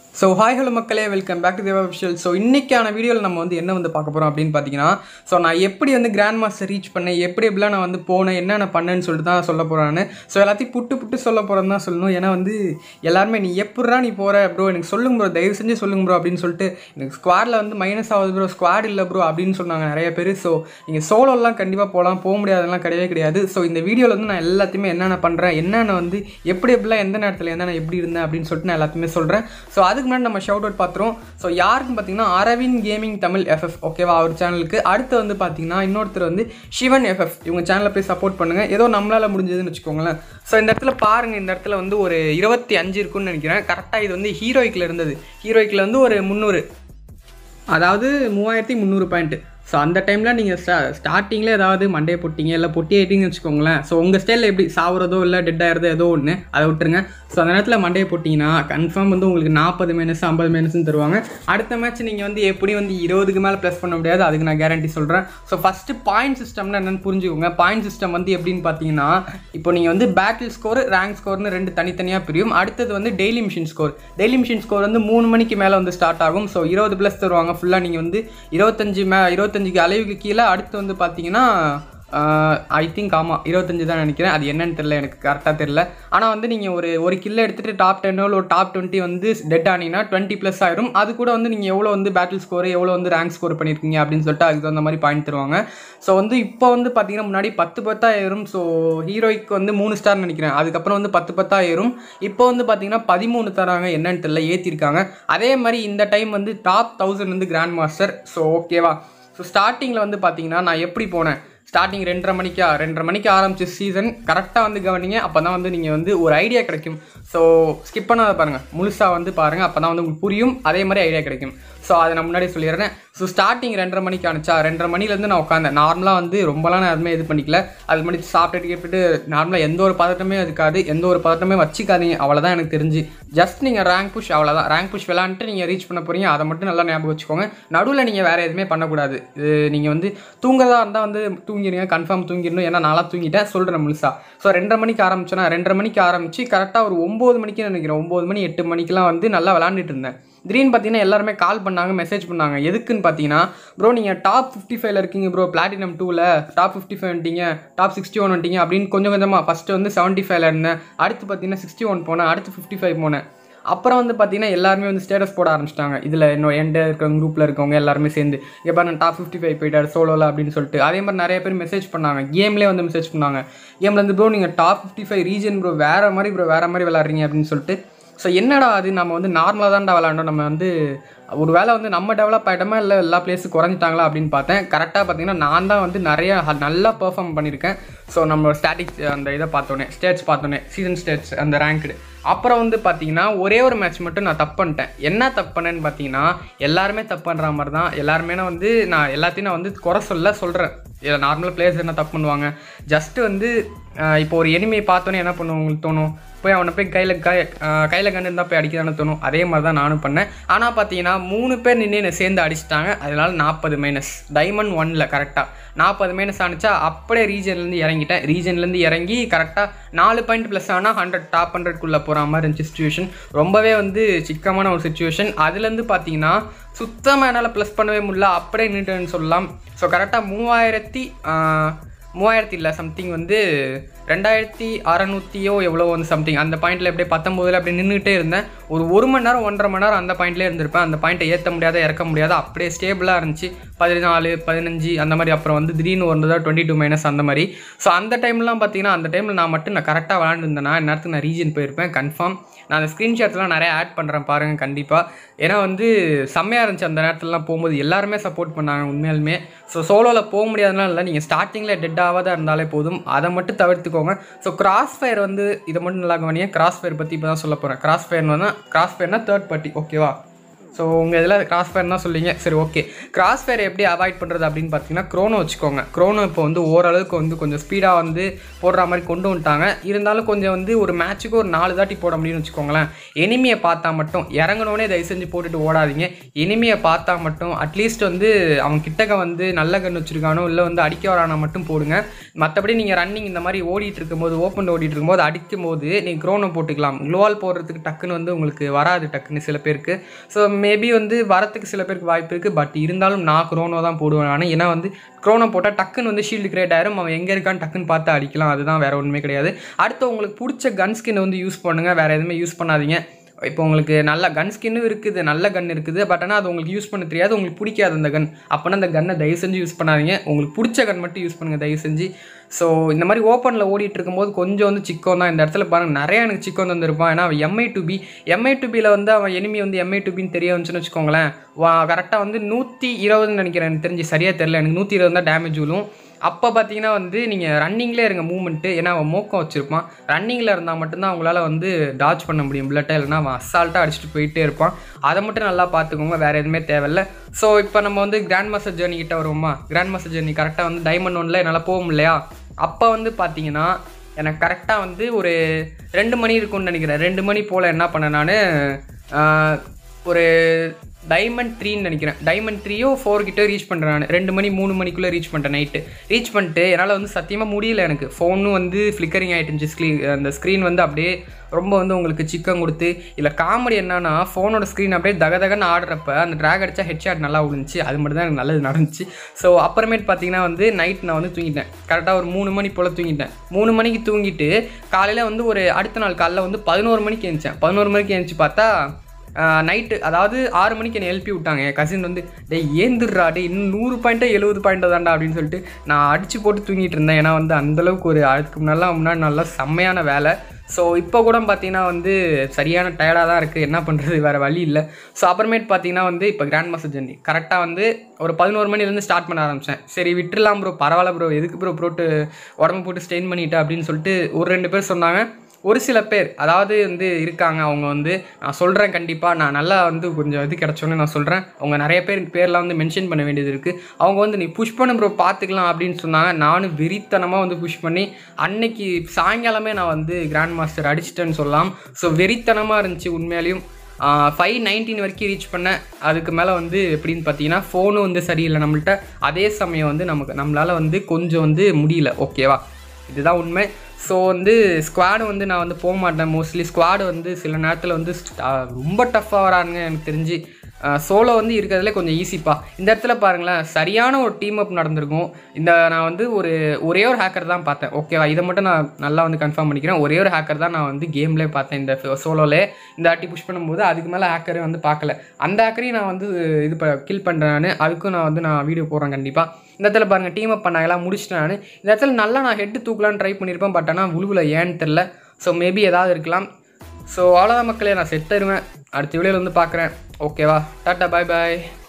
so hi hello மக்களே welcome back to Deva visual so இன்றைக்கான வீடியோவில் நம்ம வந்து என்ன வந்து பார்க்க போகிறோம் அப்படின்னு பார்த்தீங்கன்னா ஸோ நான் எப்படி வந்து கிராண்ட் மாஸ்டர் ரீச் பண்ணேன் எப்படி எப்படிலாம் நான் வந்து போனேன் என்னென்ன பண்ணேன்னு சொல்லிட்டு தான் சொல்ல போகிறான்னு ஸோ எல்லாத்தையும் புட்டு புட்டு சொல்ல போகிறேன்னு தான் சொல்லணும் ஏன்னா வந்து எல்லாருமே நீ எப்படிடா நீ போகிற ப்ரோ எனக்கு சொல்லுங்க ப்ரோ தயவு செஞ்சு சொல்லுங்க ப்ரோ அப்படின்னு சொல்லிட்டு எனக்கு ஸ்குவாடில் வந்து மைனஸ் ஆகுது ப்ரோ ஸ்குவாட் இல்லை ப்ரோ அப்படின்னு சொன்னாங்க நிறைய பேர் ஸோ நீங்கள் சோலோலாம் கண்டிப்பாக போகலாம் போக முடியாதெல்லாம் கிடையவே கிடையாது ஸோ இந்த வீடியோவில் வந்து நான் எல்லாத்தையுமே என்னென்ன பண்ணுறேன் என்னென்ன வந்து எப்படி எப்படிலாம் எந்த நேரத்தில் என்னென்ன எப்படி இருந்தேன் அப்படின்னு சொல்லிட்டு நான் எல்லாத்தையுமே சொல்கிறேன் ஸோ அதுக்கு முன்னாடி நம்ம ஷவுட் அவுட் பார்த்துருவோம் ஸோ யாருக்குன்னு பார்த்தீங்கன்னா அரவிந்த் கேமிங் தமிழ் எஃப்எஃப் ஓகேவா அவர் சேனலுக்கு அடுத்து வந்து பார்த்தீங்கன்னா இன்னொருத்தர் வந்து சிவன் எஃப்எஃப் இவங்க சேனலை போய் சப்போர்ட் பண்ணுங்கள் ஏதோ நம்மளால் முடிஞ்சதுன்னு வச்சுக்கோங்களேன் ஸோ இந்த இடத்துல பாருங்கள் இந்த இடத்துல வந்து ஒரு இருபத்தி அஞ்சு இருக்குன்னு நினைக்கிறேன் கரெக்டாக இது வந்து ஹீரோய்க்கில் இருந்தது ஹீரோய்க்கில் வந்து ஒரு முந்நூறு அதாவது மூவாயிரத்தி முந்நூறு பாயிண்ட்டு ஸோ அந்த டைமில் நீங்கள் ஸ்டா ஸ்டார்டிங்கில் ஏதாவது மண்டே போட்டிங்க இல்லை பொட்டி ஆயிட்டீங்கன்னு வச்சுக்கோங்களேன் ஸோ உங்கள் ஸ்டைலில் எப்படி சாவுறதோ இல்லை டெட் ஆகிறதோ ஏதோ ஒன்று அதை விட்டுருங்க ஸோ அந்த நேரத்தில் மண்டே போட்டிங்கன்னா கன்ஃபார்ம் வந்து உங்களுக்கு நாற்பது மைனஸ் ஐம்பது மைனஸ்னு தருவாங்க அடுத்த மேட்ச் நீங்கள் வந்து எப்படி வந்து இருபதுக்கு மேலே ப்ளஸ் பண்ண முடியாது அதுக்கு நான் கேரண்டி சொல்கிறேன் ஸோ ஃபஸ்ட்டு பாயிண்ட் சிஸ்டம்னா என்னென்னு புரிஞ்சுக்கோங்க பாயிண்ட் சிஸ்டம் வந்து எப்படின்னு பார்த்தீங்கன்னா இப்போ நீங்கள் வந்து பேட்டில் ஸ்கோர் ரேங்க் ஸ்கோர்னு ரெண்டு தனித்தனியாக பிரியும் அடுத்தது வந்து daily mission score daily mission score வந்து மூணு மணிக்கு மேலே வந்து ஸ்டார்ட் ஆகும் ஸோ இருபது ப்ளஸ் தருவாங்க ஃபுல்லாக நீங்கள் வந்து இருபத்தஞ்சு மே இருபத்தஞ்சுக்கு அளவுக்கு கீழே அடுத்து வந்து பார்த்தீங்கன்னா ஐ திங்க் ஆமாம் இருபத்தஞ்சு தான் நினைக்கிறேன் அது என்னன்னு தெரியல எனக்கு கரெக்டாக தெரியல ஆனால் வந்து நீங்கள் ஒரு ஒரு கில்ல எடுத்துகிட்டு டாப் டென்னோ இல்லை ஒரு டாப் டுவெண்ட்டி வந்து டெட் ஆனீங்கன்னா டுவெண்ட்டி ப்ளஸ் ஆயிரும் அது கூட வந்து நீங்கள் எவ்வளோ வந்து பேட்டில் ஸ்கோர் எவ்வளோ வந்து ரேங்க் ஸ்கோர் பண்ணியிருக்கீங்க அப்படின்னு சொல்லிட்டு அதுக்கு தகுந்த மாதிரி பாயிண்ட் தருவாங்க ஸோ வந்து இப்போ வந்து பார்த்தீங்கன்னா முன்னாடி பத்து பத்தாயிரம் ஸோ ஹீரோய்க்கு வந்து மூணு ஸ்டார் நினைக்கிறேன் அதுக்கப்புறம் வந்து பத்து பத்தாயிரம் இப்போ வந்து பார்த்தீங்கன்னா பதிமூணு தராங்க என்னன்னு தெரியல ஏற்றிருக்காங்க அதே மாதிரி இந்த டைம் வந்து டாப் தௌசண்ட் வந்து கிராண்ட் மாஸ்டர் ஸோ ஓகேவா ஸோ ஸ்டார்டிங்கில் வந்து பார்த்தீங்கன்னா நான் எப்படி போனேன் ஸ்டார்டிங் ரெண்டரை மணிக்கா ரெண்டரை மணிக்கு ஆரம்பிச்ச சீசன் கரெக்டாக வந்து கவனிங்க அப்போ தான் வந்து நீங்கள் வந்து ஒரு ஐடியா கிடைக்கும் ஸோ ஸ்கிப் பண்ணாத பாருங்கள் முழுசாக வந்து பாருங்கள் அப்போ தான் வந்து உங்களுக்கு புரியும் அதே மாதிரி ஐடியா கிடைக்கும் ஸோ அதை நான் முன்னாடி சொல்லிடுறேன் ஸோ ஸ்டார்டிங் ரெண்டரை மணிக்கு ஆனிச்சா ரெண்டரை மணிலேருந்து நான் உட்காந்தேன் நார்மலாக வந்து ரொம்பலாம் நான் எதுவுமே இது பண்ணிக்கல அது மாதிரி சாப்பிட்டுட்டு கேட்டுட்டு நார்மலாக எந்த ஒரு பதட்டமே இருக்காது எந்த ஒரு பதட்டமே வச்சுக்காதீங்க அவ்வளோதான் எனக்கு தெரிஞ்சு ஜஸ்ட் நீங்கள் ரேங்க் புஷ் அவ்வளோதான் ரேங்க் புஷ் விளாண்டுட்டு நீங்கள் ரீச் பண்ண போகிறீங்க அதை மட்டும் நல்லா ஞாபகம் வச்சுக்கோங்க நடுவில் நீங்கள் வேறு எதுவுமே பண்ணக்கூடாது இது நீங்கள் வந்து தூங்குறதா இருந்தால் வந்து தூங்கிடுங்க கன்ஃபார்ம் தூங்கிடணும் ஏன்னா நாளாக தூங்கிட்டேன் சொல்கிறேன் முழுசா ஸோ ரெண்டரை மணிக்கு ஆரம்பிச்சோன்னா ரெண்டரை மணிக்கு ஆரம்பிச்சு கரெக்டாக ஒரு ஒம்பது மணிக்கு நினைக்கிறேன் ஒம்பது மணி எட்டு மணிக்கெலாம் வந்து நல்லா விளாண்டுட்டு இருந்தேன் திடீர்னு பார்த்தீங்கன்னா எல்லாருமே கால் பண்ணாங்க மெசேஜ் பண்ணாங்க எதுக்குன்னு பார்த்தீங்கன்னா ப்ரோ நீங்கள் டாப் ஃபிஃப்டி ஃபைவ்ல இருக்கீங்க ப்ரோ பிளாட்டினம் டூவில் டாப் ஃபிஃப்டி ஃபைவ் வந்துட்டீங்க டாப் சிக்ஸ்டி ஒன் வந்துட்டீங்க அப்படின்னு கொஞ்சம் கொஞ்சமாக ஃபஸ்ட்டு வந்து செவன்ட்டி ஃபைவ்ல இருந்தேன் அடுத்து பார்த்தீங்கன்னா சிக்ஸ்டி ஒன் போனேன் அடுத்து ஃபிஃப்டி ஃபைவ் போனேன் அப்புறம் வந்து பார்த்தீங்கன்னா எல்லாருமே வந்து ஸ்டேட்டஸ் போட ஆரம்பிச்சிட்டாங்க இதில் இன்னும் எந்த இருக்க குரூப்பில் இருக்கவங்க எல்லாருமே சேர்ந்து இப்போ பாரு நான் டாப் ஃபிஃப்டி ஃபைவ் போயிட்டார் சோலோவில் அப்படின்னு சொல்லிட்டு அதே மாதிரி நிறைய பேர் மெசேஜ் பண்ணாங்க கேம்லேயே வந்து மெசேஜ் பண்ணாங்க கேமில் வந்து ப்ரோ நீங்கள் top fifty five region bro வேறு மாதிரி ப்ரோ வேறு மாதிரி விளாட்றீங்க அப்படின்னு சொல்லிட்டு ஸோ என்னடா அது நம்ம வந்து நார்மலாக தான்டா விளாண்டோம் நம்ம வந்து ஒரு வேளை வந்து நம்ம டெவலப் ஆகிட்டோமா இல்லை எல்லா பிளேஸும் குறைஞ்சிட்டாங்களா அப்படின்னு பார்த்தேன் கரெக்டாக பார்த்தீங்கன்னா நான் தான் வந்து நிறைய நல்லா பெர்ஃபார்ம் பண்ணியிருக்கேன் ஸோ நம்ம ஸ்டாட்டிக்ஸ் அந்த இதை பார்த்தோன்னே ஸ்டேட்ஸ் பார்த்தோன்னே சீசன் ஸ்டேட்ஸ் அந்த ரேங்க்டு அப்புறம் வந்து பார்த்தீங்கன்னா ஒரே ஒரு மேட்ச் மட்டும் நான் தப்பு பண்ணிட்டேன் என்ன தப்பு பண்ணேன்னு பார்த்தீங்கன்னா எல்லாருமே தப்பு பண்ணுற மாதிரி தான் எல்லாருமே நான் வந்து நான் எல்லாத்தையும் நான் வந்து குறை சொல்ல சொல்கிறேன் நார்மலாக பிளேயர்ஸ் என்ன தப்பு பண்ணுவாங்க ஜஸ்ட்டு வந்து இப்போ ஒரு எனிமையை பார்த்தோன்னே என்ன பண்ணுவோம் உங்களுக்கு தோணும் போய் அவனை போய் கையில் கை கையில் கண்டு இருந்தால் போய் அடிக்கதானே தோணும் அதே மாதிரி தான் நானும் பண்ணேன் ஆனால் பார்த்தீங்கன்னா மூணு பேர் நின்று என்னை சேர்ந்து அடிச்சிட்டாங்க அதனால் நாற்பது மைனஸ் டைமண்ட் ஒனில் கரெக்டாக நாற்பது மைனஸ் ஆனிச்சா அப்படியே ரீஜன்லேருந்து இறங்கிட்டேன் ரீஜன்லேருந்து இறங்கி கரெக்டாக நாலு பாயிண்ட் ப்ளஸ் ஆனால் ஹண்ட்ரட் டாப் ஹண்ட்ரட்குள்ளே போகிற மாதிரி இருந்துச்சு சுச்சுவேஷன் ரொம்பவே வந்து சிக்கமான ஒரு சுச்சுவேஷன் அதுலேருந்து பார்த்தீங்கன்னா சுத்தமாக என்னால் ப்ளஸ் பண்ணவே முடியல அப்படியே நின்றுன்னு சொல்லலாம் ஸோ கரெக்டாக மூவாயிரத்தி மூவாயிரத்தி இல்லை சம்திங் வந்து ரெண்டாயிரத்தி அறநூற்றியோ எவ்வளோ வந்து சம்திங் அந்த பாயிண்டில் எப்படியே பத்தொம்போதில் அப்படி நின்றுட்டே இருந்தேன் ஒரு ஒரு மணி நேரம் ஒன்றரை மணி நேரம் அந்த பாயிண்ட்லேயே இருந்திருப்பேன் அந்த பாயிண்ட்டை ஏற்ற முடியாத இறக்க முடியாத அப்படியே ஸ்டேபிளாக இருந்துச்சு பதினாலு பதினஞ்சு அந்த மாதிரி அப்புறம் வந்து திடீர்னு வந்ததா டுவெண்ட்டி டூ மைனஸ் அந்த மாதிரி ஸோ அந்த டைம்லாம் பார்த்தீங்கன்னா அந்த டைமில் நான் மட்டும் நான் கரெக்டாக விளாண்டுருந்தேன்னா நேரத்துக்கு நான் ரீஜன் போயிருப்பேன் கன்ஃபார்ம் நான் அந்த ஸ்க்ரீன்ஷாட்ஸ்லாம் நிறைய ஆட் பண்ணுறேன் பாருங்கள் கண்டிப்பாக ஏன்னா வந்து செம்மையாக இருந்துச்சு அந்த நேரத்துலலாம் போகும்போது எல்லாருமே சப்போர்ட் பண்ணாங்க உண்மையாலுமே ஸோ சோலோவில் போக முடியாதுனால இல்லை நீங்கள் ஸ்டார்டிங்கில் டெட் ஆகாத இருந்தாலே போதும் அதை மட்டும் தவிர்த்துக்கோங்க ஸோ கிராஸ் ஃபயர் வந்து இதை மட்டும் நல்லா கவனிங்க கிராஸ் ஃபயர் பற்றி இப்போ தான் சொல்ல போகிறேன் கிராஸ் ஃபயர் வந்து கிராஸ் ஃபயர்னா தேர்ட் பார்ட்டி ஓகேவா ஸோ ஸோ உங்கள் இதில் கிராஸ் ஃபயர் தான் சொல்லிங்க சரி ஓகே கிராஸ் ஃபயர் எப்படி அவாய்ட் பண்ணுறது அப்படின்னு பார்த்தீங்கன்னா க்ரோனோ வச்சுக்கோங்க க்ரோனோ இப்போ வந்து ஓரளவுக்கு வந்து கொஞ்சம் ஸ்பீடாக வந்து போடுற மாதிரி கொண்டு வந்துட்டாங்க இருந்தாலும் கொஞ்சம் வந்து ஒரு மேட்ச்சுக்கு ஒரு நாலு தாட்டி போட முடியும்னு வச்சுக்கோங்களேன் எனிமியை பார்த்தா மட்டும் இறங்கினோடனே தயவு செஞ்சு போட்டுட்டு ஓடாதீங்க எனிமியை பார்த்தா மட்டும் அட்லீஸ்ட் வந்து அவன் கிட்டக்க வந்து நல்ல கன் வச்சுருக்கானோ இல்லை வந்து அடிக்க வரானா மட்டும் போடுங்க மற்றபடி நீங்கள் ரன்னிங் இந்த மாதிரி ஓடிட்டு இருக்கும்போது ஓப்பன் ஓடிட்டு இருக்கும்போது அடிக்கும் போது நீங்கள் க்ரோனோ போட்டுக்கலாம் க்ளோவால் போடுறதுக்கு டக்குன்னு வந்து உங்களுக்கு வராது டக்குன்னு சில பேருக்கு ஸோ மேபி வந்து வரத்துக்கு சில பேருக்கு வாய்ப்பு இருக்குது பட் இருந்தாலும் நான் க்ரோனோ தான் போடுவேன் நான் ஏன்னா வந்து க்ரோனோ போட்டால் டக்குன்னு வந்து ஷீல்டு கிரியேட் ஆயிரும் அவன் எங்கே இருக்கான்னு டக்குன்னு பார்த்து அடிக்கலாம் அதுதான் வேறு ஒன்றுமே கிடையாது அடுத்து உங்களுக்கு பிடிச்ச கன் ஸ்கின் வந்து யூஸ் பண்ணுங்கள் வேறு எதுவுமே யூஸ் பண்ணாதீங்க இப்போ உங்களுக்கு நல்ல கன் ஸ்கின்னும் இருக்குது நல்ல கன் இருக்குது பட் ஆனால் அது உங்களுக்கு யூஸ் பண்ண தெரியாது உங்களுக்கு பிடிக்காது அந்த கன் அப்போனா அந்த கன்னை தயவு செஞ்சு யூஸ் பண்ணாதீங்க உங்களுக்கு பிடிச்ச கன் மட்டும் யூஸ் பண்ணுங்கள் தயவு செஞ்சு ஸோ இந்த மாதிரி ஓப்பனில் ஓடிட்டு இருக்கும்போது கொஞ்சம் வந்து சிக்கோன் தான் இந்த இடத்துல பாருங்கள் நிறையா எனக்கு சிக்கோன் வந்திருப்பான் ஏன்னா அவன் MI to P MI to பியில் வந்து அவன் எனிமி வந்து எம்ஐ டு பின்னு தெரிய வந்துச்சுன்னு வச்சுக்கோங்களேன் வா கரெக்டாக வந்து நூற்றி இருபதுன்னு நினைக்கிறேன் எனக்கு தெரிஞ்சு சரியாக தெரில எனக்கு நூற்றி இருபது தான் டேமேஜ் விழும் அப்போ பார்த்தீங்கன்னா வந்து நீங்கள் ரன்னிங்லேயே இருங்க மூமெண்ட்டு ஏன்னா அவன் மோக்கம் வச்சுருப்பான் ரன்னிங்கில் இருந்தால் மட்டும்தான் அவங்களால வந்து டாச் பண்ண முடியும் புல்லட்டை இல்லைனா அவன் அசால்ட்டாக அடிச்சுட்டு போயிட்டே இருப்பான் அதை மட்டும் நல்லா பார்த்துக்கோங்க வேறு எதுவுமே தேவையில்ல ஸோ இப்போ நம்ம வந்து கிராண்ட் மாஸ்டர் ஜேர்னி கிட்ட வருவோமா கிராண்ட் மாஸ்டர் ஜேர்னி கரெக்டாக வந்து டைமண்ட் ஒன்ல என்னால் போக முடியலையா அப்போ வந்து பார்த்தீங்கன்னா எனக்கு கரெக்டாக வந்து ஒரு ரெண்டு மணி இருக்கும்னு நினைக்கிறேன் ரெண்டு மணி போல் என்ன பண்ணேன் நான் ஒரு டைமண்ட் த்ரீன்னு நினைக்கிறேன் டைமண்ட் த்ரீயோ ஃபோர் கிட்ட ரீச் பண்ணுறேன் நான் ரெண்டு மணி மூணு மணிக்குள்ளே ரீச் பண்ணிட்டேன் நைட்டு ரீச் பண்ணிட்டு என்னால் வந்து சத்தியமாக முடியல எனக்கு ஃபோனும் வந்து ஃப்ளிக்கரிங் ஆகிட்டுருந்துச்சு ஸ்க்ரீன் அந்த ஸ்க்ரீன் வந்து அப்படியே ரொம்ப வந்து உங்களுக்கு சிக்கன் கொடுத்து இல்லை காமெடி என்னன்னா ஃபோனோட ஸ்க்ரீன் அப்படியே தக தகன்னு ஆடுறப்ப அந்த ட்ராக் அடித்தா ஹெட்ஷாட் நல்லா விழுந்துச்சு அது மட்டும் தான் எனக்கு நல்லது நடந்துச்சு ஸோ அப்புறமேட்டு பார்த்தீங்கன்னா வந்து நைட் நான் வந்து தூங்கிட்டேன் கரெக்டாக ஒரு மூணு மணி போல் தூங்கிட்டேன் மூணு மணிக்கு தூங்கிட்டு காலையில் வந்து ஒரு அடுத்த நாள் காலைல வந்து பதினோரு மணிக்கு எழுந்திச்சேன் பதினோரு மணிக்கு எழுந்துச்சு பார்த்தா நைட்டு அதாவது ஆறு மணிக்கு என்னை எழுப்பி விட்டாங்க என் கசின் வந்து டேய் ஏந்துடுறா டே இன்னும் நூறு பாயிண்ட்டோ எழுபது பாயிண்ட்டோ தான்டா அப்படின்னு சொல்லிட்டு நான் அடித்து போட்டு தூங்கிட்டு இருந்தேன் ஏன்னா வந்து அந்தளவுக்கு ஒரு அதுக்கு முன்னாலாம் முன்னாடி நல்லா செம்மையான வேலை ஸோ இப்போ கூட பார்த்தீங்கன்னா வந்து சரியான டயர்டாக தான் இருக்குது என்ன பண்ணுறது வேறு வழி இல்லை ஸோ அப்புறமேட்டு பார்த்தீங்கன்னா வந்து இப்போ கிராண்ட் மாஸ்டர் ஜெர்னி கரெக்டாக வந்து ஒரு பதினோரு மணிலேருந்து ஸ்டார்ட் பண்ண ஆரம்பித்தேன் சரி விட்டுலாம் ப்ரோ பரவாயில்ல ப்ரோ எதுக்கு ப்ரோ போட்டு உடம்பு போட்டு ஸ்டெயின் பண்ணிட்டு அப்படின்னு சொல்லிட்டு ஒரு ரெண்டு பேர் சொன்னாங்க ஒரு சில பேர் அதாவது வந்து இருக்காங்க அவங்க வந்து நான் சொல்கிறேன் கண்டிப்பாக நான் நல்லா வந்து கொஞ்சம் இது கிடச்சோன்னே நான் சொல்கிறேன் அவங்க நிறைய பேர் பேர்லாம் வந்து மென்ஷன் பண்ண வேண்டியது இருக்குது அவங்க வந்து நீ புஷ் பண்ண ப்ரோ பார்த்துக்கலாம் அப்படின்னு சொன்னாங்க நானும் வெறித்தனமாக வந்து புஷ் பண்ணி அன்னைக்கு சாயங்காலமே நான் வந்து கிராண்ட் மாஸ்டர் அடிச்சிட்டேன்னு சொல்லலாம் ஸோ வெறித்தனமாக இருந்துச்சு உண்மையாலையும் ஃபைவ் நைன்டீன் வரைக்கும் ரீச் பண்ணேன் அதுக்கு மேலே வந்து எப்படின்னு பார்த்தீங்கன்னா ஃபோனும் வந்து சரியில்லை நம்மள்ட்ட அதே சமயம் வந்து நமக்கு நம்மளால் வந்து கொஞ்சம் வந்து முடியல ஓகேவா இதுதான் உண்மை ஸோ வந்து ஸ்குவாடு வந்து நான் வந்து போக மாட்டேன் மோஸ்ட்லி ஸ்குவாடு வந்து சில நேரத்தில் வந்து ரொம்ப டஃப்பாக வரானுங்க எனக்கு தெரிஞ்சு சோலோ வந்து இருக்கிறதுல கொஞ்சம் ஈஸிப்பா இந்த இடத்துல பாருங்களேன் சரியான ஒரு டீம் அப் நடந்திருக்கும் இந்த நான் வந்து ஒரு ஒரே ஒரு ஹேக்கர் தான் பார்த்தேன் ஓகேவா இதை மட்டும் நான் நல்லா வந்து கன்ஃபார்ம் பண்ணிக்கிறேன் ஒரே ஒரு ஹேக்கர் தான் நான் வந்து கேம்லேயே பார்த்தேன் இந்த சோலோலே இந்த ஆட்டி புஷ் பண்ணும்போது அதுக்கு மேலே ஹேக்கரே வந்து பார்க்கல அந்த ஹேக்கரையும் நான் வந்து இது ப கில் பண்ணுறேன் நான் அதுக்கும் நான் வந்து நான் வீடியோ போடுறேன் கண்டிப்பாக இந்த இடத்துல பாருங்கள் டீம் அப் பண்ணாங்கலாம் முடிச்சிட்டேன் நான் இந்த இடத்துல நல்லா நான் ஹெட்டு தூக்கலான்னு ட்ரை பண்ணியிருப்பேன் பட் ஆனால் உழுவுல ஏன்னு தெரில ஸோ மேபி ஏதாவது இருக்கலாம் ஸோ அவ்வளோதான் மக்களே நான் செத்துருவேன் அடுத்த வீடியோவில் வந்து பார்க்குறேன் ஓகேவா டாட்டா பாய் பாய்